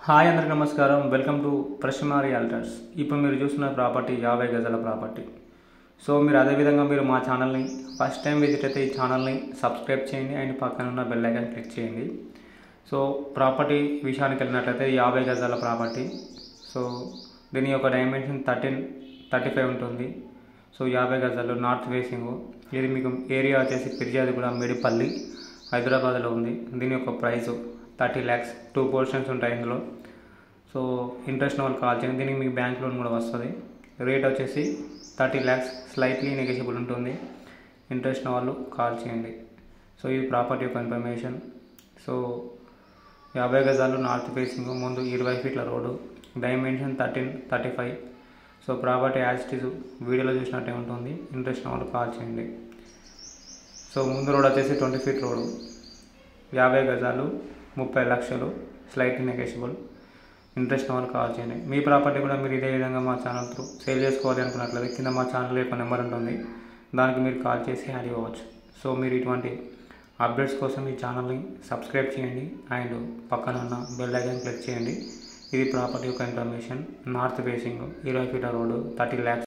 hi అందరికి నమస్కారం welcome to ప్రశ్నమారి అల్టర్స్ ఇప్పుడు మీరు చూస్తున్న ప్రాపర్టీ యాభై గజాల ప్రాపర్టీ సో మీరు అదేవిధంగా మీరు మా ఛానల్ని ఫస్ట్ టైం విజిట్ అయితే ఈ ఛానల్ని సబ్స్క్రైబ్ చేయండి అండ్ పక్కన ఉన్న బెల్ ఐకాన్ క్లిక్ చేయండి సో ప్రాపర్టీ విషయానికి వెళ్ళినట్లయితే యాభై గజాల ప్రాపర్టీ సో దీని యొక్క డైమెన్షన్ థర్టీన్ థర్టీ ఫైవ్ ఉంటుంది సో యాభై గజాలు నార్త్ ఫేసింగ్ ఇది మీకు ఏరియా వచ్చేసి పిర్జాదిగూడ మేడిపల్లి హైదరాబాద్లో ఉంది దీని యొక్క price thirty lakhs two portions ఉంటాయి ఇందులో సో ఇంట్రెస్ట్ వాళ్ళు కాల్ చేయండి దీనికి మీకు బ్యాంక్ లోన్ కూడా వస్తుంది రేట్ వచ్చేసి థర్టీ ల్యాక్స్ స్లైట్లీ నెగోషియబుల్ ఉంటుంది ఇంట్రెస్ట్ వాళ్ళు కాల్ చేయండి సో ఇది ప్రాపర్టీ యొక్క ఇన్ఫర్మేషన్ సో యాభై గజాలు నార్త్ ఫేసింగ్ ముందు ఇరవై ఫీట్ల road dimension thirteen thirty five so property as it is వీడియోలో చూసినట్టే ఉంటుంది ఇంట్రెస్ట్ వాళ్ళు కాల్ చేయండి సో ముందు రోడ్ వచ్చేసి ట్వంటీ ఫీట్ రోడ్ యాభై గజాలు ముప్పై లక్షలు స్లైట్ నెగోషియబుల్ ఇంట్రెస్ట్ వాళ్ళు కాల్ చేయండి మీ ప్రాపర్టీ కూడా మీరు ఇదే విధంగా మా ఛానల్ త్రూ సేల్ చేసుకోవాలి అనుకున్నట్లయితే కింద మా ఛానల్ యొక్క నెంబర్ ఉంటుంది దానికి మీరు కాల్ చేసి యాడ్ ఇవ్వచ్చు సో మీరు ఇటువంటి అప్డేట్స్ కోసం ఈ ఛానల్ని సబ్స్క్రైబ్ చేయండి అండ్ పక్కన ఉన్న బెల్ ఐకాన్ క్లిక్ చేయండి ఇది ప్రాపర్టీ యొక్క ఇన్ఫర్మేషన్ నార్త్ ఫేసింగ్ ఇరవై ఫీటర్ రోడ్డు థర్టీ ల్యాక్స్